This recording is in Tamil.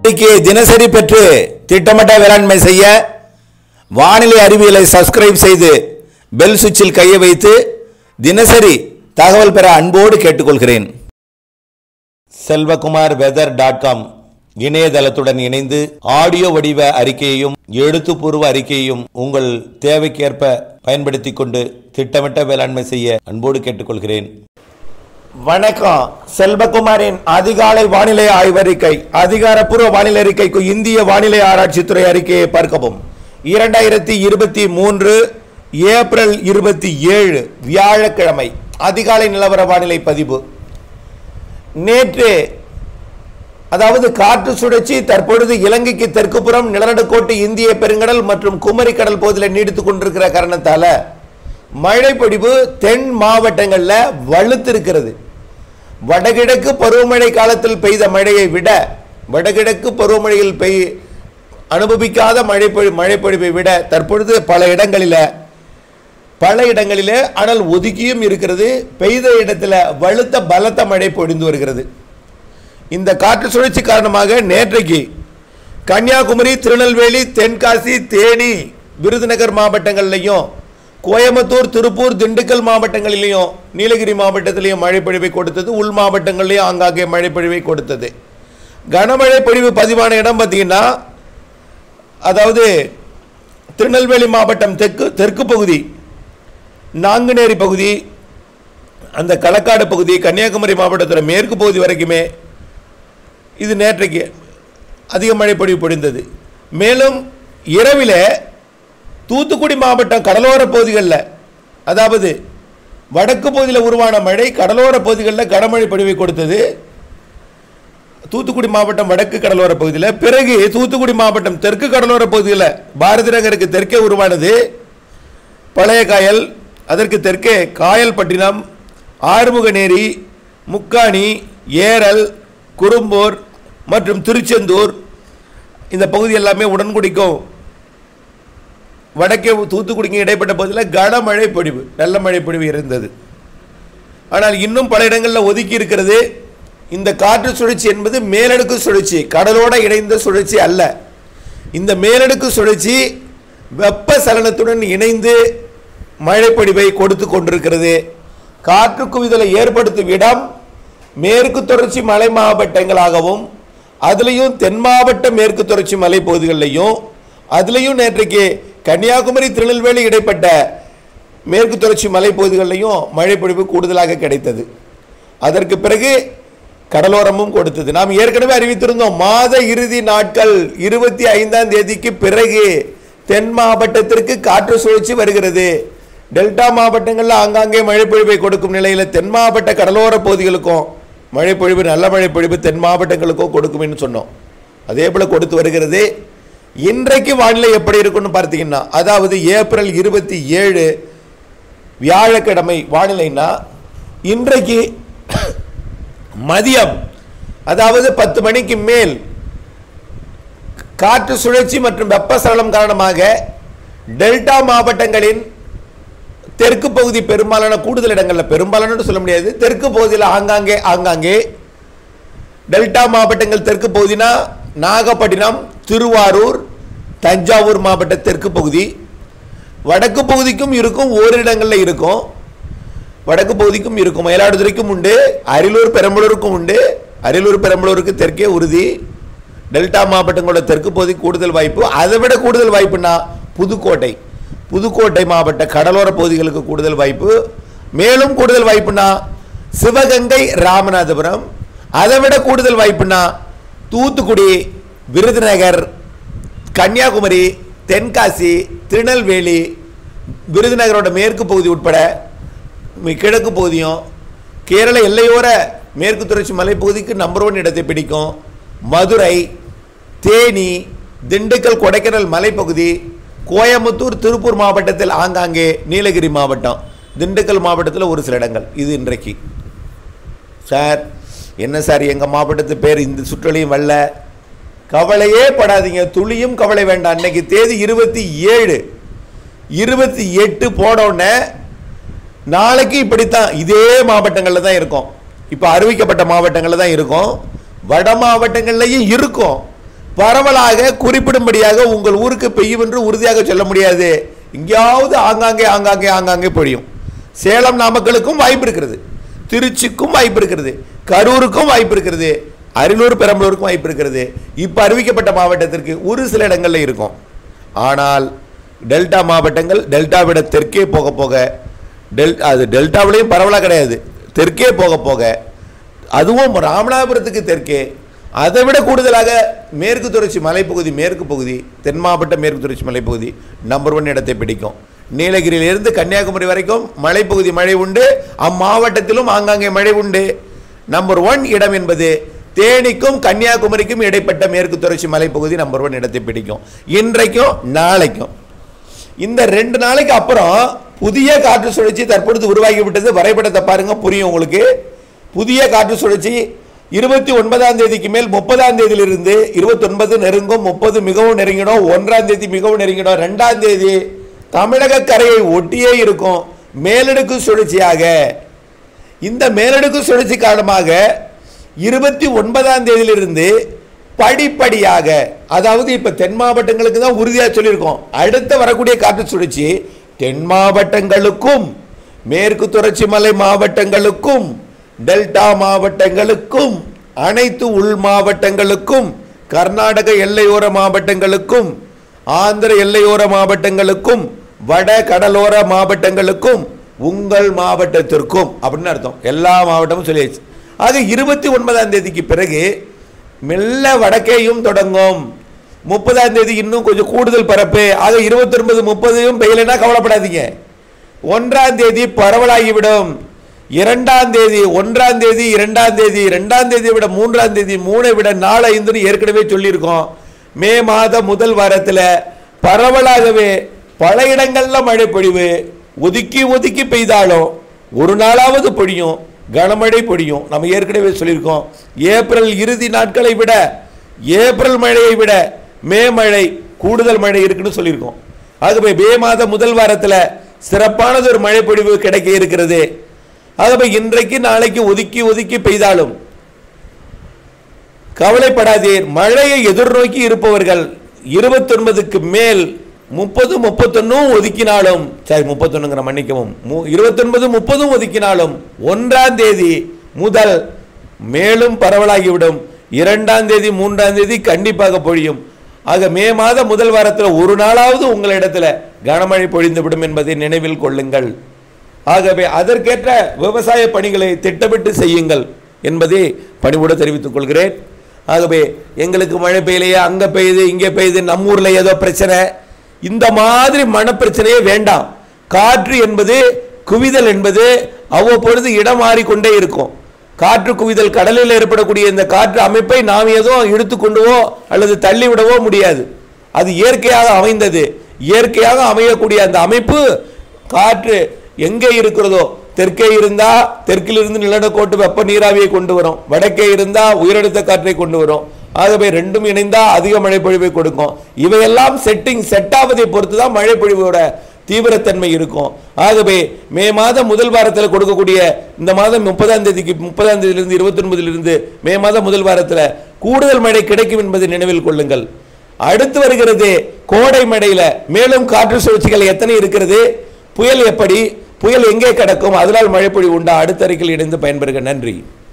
இன்னைக்கு தினசரி பெற்று திட்டமிட்ட வேளாண்மை செய்ய வானிலை அறிவியலை சப்ஸ்கிரைப் செய்து பெல் சுவிட்சில் கையை வைத்து தினசரி தகவல் பெற அன்போடு கேட்டுக்கொள்கிறேன் செல்வகுமார் வெதர் டாட் காம் இணையதளத்துடன் இணைந்து ஆடியோ வடிவ அறிக்கையையும் எழுத்துப்பூர்வ அறிக்கையையும் உங்கள் தேவைக்கேற்ப பயன்படுத்திக் கொண்டு திட்டமிட்ட வேளாண்மை செய்ய அன்போடு கேட்டுக்கொள்கிறேன் வணக்கம் செல்வகுமாரின் அதிகாலை வானிலை ஆய்வறிக்கை அதிகாரப்பூர்வ வானிலை அறிக்கைக்கு இந்திய வானிலை ஆராய்ச்சித்துறை அறிக்கையை பார்க்கவும் இரண்டாயிரத்தி இருபத்தி மூன்று ஏப்ரல் இருபத்தி ஏழு வியாழக்கிழமை அதிகாலை நிலவர வானிலை பதிவு நேற்று அதாவது காற்று சுழற்சி தற்பொழுது இலங்கைக்கு தெற்குப்புறம் நிலநடுக்கோட்டு இந்திய பெருங்கடல் மற்றும் குமரி கடல் பகுதியில் நீடித்துக் கொண்டிருக்கிற காரணத்தால மழை பொழிவு தென் மாவட்டங்களில் வலுத்திருக்கிறது வடகிழக்கு பருவமழை காலத்தில் பெய்த மழையை விட வடகிழக்கு பருவமழையில் பெய் அனுபவிக்காத மழை பொழி மழை பொழிவை விட தற்பொழுது பல இடங்களில் பல இடங்களிலே ஆனால் ஒதுக்கியும் இருக்கிறது பெய்த இடத்துல வலுத்த பலத்த மழை பொழிந்து வருகிறது இந்த காற்று சுழற்சி காரணமாக நேற்றைக்கு கன்னியாகுமரி திருநெல்வேலி தென்காசி தேனி விருதுநகர் மாவட்டங்கள்லையும் கோயம்புத்தூர் திருப்பூர் திண்டுக்கல் மாவட்டங்களிலையும் நீலகிரி மாவட்டத்திலையும் மழை பொழிவை கொடுத்தது உள் மாவட்டங்கள்லையும் ஆங்காங்கே மழை பொழிவை கொடுத்தது கனமழை பொழிவு பதிவான இடம் பார்த்தீங்கன்னா அதாவது திருநெல்வேலி மாவட்டம் தெற்கு தெற்கு பகுதி நாங்குநேரி பகுதி அந்த களக்காடு பகுதி கன்னியாகுமரி மாவட்டத்தில் மேற்கு பகுதி வரைக்குமே இது நேற்றைக்கு அதிக மழை பொழிவு பொழிந்தது மேலும் இரவில் தூத்துக்குடி மாவட்டம் கடலோர பகுதிகளில் அதாவது வடக்கு பகுதியில் உருவான மழை கடலோர பகுதிகளில் கனமழை பொழிவை கொடுத்தது தூத்துக்குடி மாவட்டம் வடக்கு கடலோர பகுதியில் பிறகு தூத்துக்குடி மாவட்டம் தெற்கு கடலோர பகுதியில் பாரதி நகருக்கு தெற்கே உருவானது பழைய காயல் அதற்கு தெற்கே காயல்பட்டினம் ஆறுமுகநேரி முக்காணி ஏரல் குறும்பூர் மற்றும் திருச்செந்தூர் இந்த பகுதி எல்லாமே உடன்குடிக்கும் வடக்கே தூத்துக்குடிக்கும் இடைப்பட்ட பகுதியில் கனமழை பொழிவு நல்ல மழை பொழிவு இருந்தது ஆனால் இன்னும் பல இடங்களில் ஒதுக்கி இருக்கிறது இந்த காற்று சுழற்சி என்பது மேலடுக்கு சுழற்சி கடலோட இணைந்த சுழற்சி அல்ல இந்த மேலடுக்கு சுழற்சி வெப்ப சலனத்துடன் இணைந்து மழைப்பொழிவை கொடுத்து கொண்டிருக்கிறது காற்று குவிதலை ஏற்படுத்தும் இடம் மேற்கு தொடர்ச்சி மலை மாவட்டங்களாகவும் அதுலேயும் தென் மாவட்ட மேற்கு தொடர்ச்சி மலை பகுதிகளிலையும் அதுலேயும் நேற்றைக்கு கன்னியாகுமரி திருநெல்வேலி இடைப்பட்ட மேற்கு தொடர்ச்சி மலைப்பகுதிகளிலையும் மழைப்பொழிவு கூடுதலாக கிடைத்தது அதற்கு பிறகு கடலோரமும் கொடுத்தது நாம் ஏற்கனவே அறிவித்திருந்தோம் மாத இறுதி நாட்கள் இருபத்தி ஐந்தாம் தேதிக்கு பிறகு தென் மாவட்டத்திற்கு காற்று சுழற்சி வருகிறது டெல்டா மாவட்டங்களில் ஆங்காங்கே மழைப்பொழிவை கொடுக்கும் நிலையில் தென் மாவட்ட கடலோர பகுதிகளுக்கும் மழைப்பொழிவு நல்ல மழைப்பொழிவு தென் மாவட்டங்களுக்கும் கொடுக்கும்னு சொன்னோம் அதே போல் கொடுத்து வருகிறது இன்றைக்கு வானிலை எப்படி இருக்குன்னு பார்த்தீங்கன்னா அதாவது ஏப்ரல் இருபத்தி ஏழு வியாழக்கிழமை வானிலைனா இன்றைக்கு மதியம் அதாவது பத்து மணிக்கு மேல் காற்று சுழற்சி மற்றும் வெப்பசலனம் காரணமாக டெல்டா மாவட்டங்களின் தெற்கு பகுதி பெரும்பாலான கூடுதல் இடங்களில் பெரும்பாலான சொல்ல முடியாது தெற்கு பகுதியில் ஆங்காங்கே ஆங்காங்கே டெல்டா மாவட்டங்கள் தெற்கு பகுதினா நாகப்பட்டினம் திருவாரூர் தஞ்சாவூர் மாவட்ட தெற்கு பகுதி வடக்கு பகுதிக்கும் இருக்கும் ஓரிடங்களில் இருக்கும் வடக்கு பகுதிக்கும் இருக்கும் மயிலாடுதுறைக்கும் உண்டு அரியலூர் பெரம்பலூருக்கும் உண்டு அரியலூர் பெரம்பலூருக்கு தெற்கே உறுதி டெல்டா மாவட்டங்களோட தெற்கு பகுதி கூடுதல் வாய்ப்பு அதை விட கூடுதல் வாய்ப்புனா புதுக்கோட்டை புதுக்கோட்டை மாவட்ட கடலோர பகுதிகளுக்கு கூடுதல் வாய்ப்பு மேலும் கூடுதல் வாய்ப்புனா சிவகங்கை ராமநாதபுரம் அதை விட கூடுதல் வாய்ப்புனா தூத்துக்குடி விருதுநகர் கன்னியாகுமரி தென்காசி திருநெல்வேலி விருதுநகரோட மேற்கு பகுதி உட்பட மி- கிழக்கு பகுதியும் கேரள எல்லையோர மேற்கு தொடர்ச்சி மலைப்பகுதிக்கு நம்பர் ஒன் இடத்தை பிடிக்கும் மதுரை தேனி திண்டுக்கல் கொடைக்கானல் மலைப்பகுதி கோயம்புத்தூர் திருப்பூர் மாவட்டத்தில் ஆங்காங்கே நீலகிரி மாவட்டம் திண்டுக்கல் மாவட்டத்தில் ஒரு சில இடங்கள் இது இன்றைக்கு சார் என்ன சார் எங்கள் மாவட்டத்து பேர் இந்த சுற்றலையும் வரல கவலையே படாதீங்க துளியும் கவலை வேண்டாம் இன்னைக்கு தேதி இருபத்தி ஏழு இருபத்தி எட்டு போனோடனே நாளைக்கு இப்படித்தான் இதே மாவட்டங்களில் தான் இருக்கும் இப்போ அறிவிக்கப்பட்ட மாவட்டங்களில் தான் இருக்கும் வட மாவட்டங்கள்லையும் இருக்கும் பரவலாக குறிப்பிடும்படியாக உங்கள் ஊருக்கு பெய்யும் என்று உறுதியாக சொல்ல முடியாது எங்கேயாவது ஆங்காங்கே ஆங்காங்கே ஆங்காங்கே பொழியும் சேலம் நாமக்கலுக்கும் வாய்ப்பு இருக்கிறது திருச்சிக்கும் வாய்ப்பு இருக்கிறது கரூருக்கும் வாய்ப்பு இருக்கிறது அரியலூர் பெரம்பலூருக்கும் வாய்ப்பு இருக்கிறது இப்போ அறிவிக்கப்பட்ட மாவட்டத்திற்கு ஒரு சில இடங்கள்ல இருக்கும் ஆனால் டெல்டா மாவட்டங்கள் டெல்டாவிட தெற்கே போக போக டெல் அது டெல்டாவிலையும் பரவலாக கிடையாது தெற்கே போக போக அதுவும் ராமநாதபுரத்துக்கு தெற்கே அதை விட கூடுதலாக மேற்கு தொடர்ச்சி மலைப்பகுதி மேற்கு பகுதி தென் மாவட்ட மேற்கு தொடர்ச்சி மலைப்பகுதி நம்பர் ஒன் இடத்தை பிடிக்கும் நீலகிரியிலிருந்து கன்னியாகுமரி வரைக்கும் மலைப்பகுதி மழை உண்டு அம்மாவட்டத்திலும் ஆங்காங்கே மழை உண்டு நம்பர் ஒன் இடம் என்பது தேனிக்கும் கன்னியாகுமரிக்கும் இடைப்பட்ட மேற்கு தொடர்ச்சி மலைப்பகுதி நம்பர் ஒன் இடத்தை பிடிக்கும் இன்றைக்கும் நாளைக்கும் இந்த ரெண்டு நாளைக்கு அப்புறம் புதிய காற்று சுழற்சி தற்பொழுது உருவாகி விட்டது வரைபடத்தை பாருங்க புரியும் உங்களுக்கு புதிய காற்று சுழற்சி இருபத்தி ஒன்பதாம் தேதிக்கு மேல் முப்பதாம் தேதியிலிருந்து இருபத்தி ஒன்பது நெருங்கும் முப்பது மிகவும் நெருங்கிடும் ஒன்றாம் தேதி மிகவும் நெருங்கிடும் ரெண்டாம் தேதி தமிழக கரையை ஒட்டியே இருக்கும் மேலடுக்கு சுழற்சியாக இந்த மேலடுக்கு சுழற்சி காரணமாக இருபத்தி ஒன்பதாம் தேதியிலிருந்து படிப்படியாக அதாவது இப்ப தென் மாவட்டங்களுக்கு தான் உறுதியாக சொல்லியிருக்கோம் அடுத்த வரக்கூடிய காற்று சுழற்சி தென் மாவட்டங்களுக்கும் மேற்கு தொடர்ச்சி மலை மாவட்டங்களுக்கும் டெல்டா மாவட்டங்களுக்கும் அனைத்து உள் மாவட்டங்களுக்கும் கர்நாடக எல்லையோர மாவட்டங்களுக்கும் ஆந்திர எல்லையோர மாவட்டங்களுக்கும் வட கடலோர மாவட்டங்களுக்கும் உங்கள் மாவட்டத்திற்கும் அப்படின்னு அர்த்தம் எல்லா மாவட்டமும் சொல்லியாச்சு ஆக இருபத்தி ஒன்பதாம் தேதிக்கு பிறகு மெல்ல வடக்கேயும் தொடங்கும் முப்பதாம் தேதி இன்னும் கொஞ்சம் கூடுதல் பரப்பு ஆக இருபத்தி ஒன்பது முப்பதையும் பெய்யலைன்னா கவலைப்படாதீங்க ஒன்றாம் தேதி பரவலாகிவிடும் இரண்டாம் தேதி ஒன்றாம் தேதி இரண்டாம் தேதி இரண்டாம் தேதியை விட மூன்றாம் தேதி மூணை விட நாலு ஐந்துன்னு ஏற்கனவே சொல்லியிருக்கோம் மே மாத முதல் வாரத்தில் பரவலாகவே பல இடங்கள்ல மழை பொழிவு ஒதுக்கி ஒதுக்கி பெய்தாலும் ஒரு நாளாவது பொழியும் கனமழை பொழியும் நம்ம ஏற்கனவே சொல்லியிருக்கோம் ஏப்ரல் இறுதி நாட்களை விட ஏப்ரல் மழையை விட மே மழை கூடுதல் மழை இருக்குன்னு சொல்லியிருக்கோம் ஆகவே மே மாத முதல் வாரத்தில் சிறப்பானது ஒரு மழை பொழிவு கிடைக்க இருக்கிறது ஆகவே இன்றைக்கு நாளைக்கு ஒதுக்கி ஒதுக்கி பெய்தாலும் கவலைப்படாதீர் மழையை எதிர்நோக்கி இருப்பவர்கள் இருபத்தொன்பதுக்கு மேல் முப்பது முப்பத்தொன்னும் ஒதுக்கினாலும் சரி முப்பத்தொன்னுங்கிற மன்னிக்கவும் மு- இருபத்தொன்பது முப்பதும் ஒதுக்கினாலும் ஒன்றாம் தேதி முதல் மேலும் பரவலாகிவிடும் இரண்டாம் தேதி மூன்றாம் தேதி கண்டிப்பாக பொழியும் ஆக மே மாத முதல் வாரத்தில் ஒரு நாளாவது உங்களிடத்துல கனமழை பொழிந்துவிடும் என்பதை நினைவில் கொள்ளுங்கள் ஆகவே அதற்கேற்ற விவசாய பணிகளை திட்டமிட்டு செய்யுங்கள் என்பதை பணிவோடு தெரிவித்துக் கொள்கிறேன் ஆகவே எங்களுக்கு மழை பெய்யலையே அங்கே பெய்யுது இங்கே பெய்யுது நம்ம ஊரில் ஏதோ பிரச்சனை இந்த மாதிரி மனப்பிரச்சனையே வேண்டாம் காற்று என்பது குவிதல் என்பது அவ்வப்பொழுது இடம் மாறிக்கொண்டே இருக்கும் காற்று குவிதல் கடலில் ஏற்படக்கூடிய இந்த காற்று அமைப்பை நாம் ஏதோ இழுத்து கொண்டுவோ அல்லது தள்ளி விடவோ முடியாது அது இயற்கையாக அமைந்தது இயற்கையாக அமையக்கூடிய அந்த அமைப்பு காற்று எங்கே இருக்கிறதோ தெற்கே இருந்தா தெற்கிலிருந்து நிலநடுக்கோட்டு வெப்ப நீராவியை கொண்டு வரும் வடக்கே இருந்தா உயரழுத்த காற்றை கொண்டு வரும் ஆகவே ரெண்டும் இணைந்தா அதிக மழை பொழிவை கொடுக்கும் இவையெல்லாம் செட்டிங் செட் ஆவதை பொறுத்து தான் மழை பொழிவோட தீவிரத்தன்மை இருக்கும் ஆகவே மே மாதம் முதல் வாரத்தில் கொடுக்கக்கூடிய இந்த மாதம் முப்பதாம் தேதிக்கு முப்பதாம் தேதியிலிருந்து இருபத்தி ஒன்பதிலிருந்து மே மாதம் முதல் வாரத்தில் கூடுதல் மழை கிடைக்கும் என்பதை நினைவில் கொள்ளுங்கள் அடுத்து வருகிறது கோடை மழையில மேலும் காற்று சுழற்சிகள் எத்தனை இருக்கிறது புயல் எப்படி புயல் எங்கே கிடக்கும் அதனால் மழை பொழிவு உண்டா அடுத்த அறிக்கையில் இணைந்து பயன்பெறுக நன்றி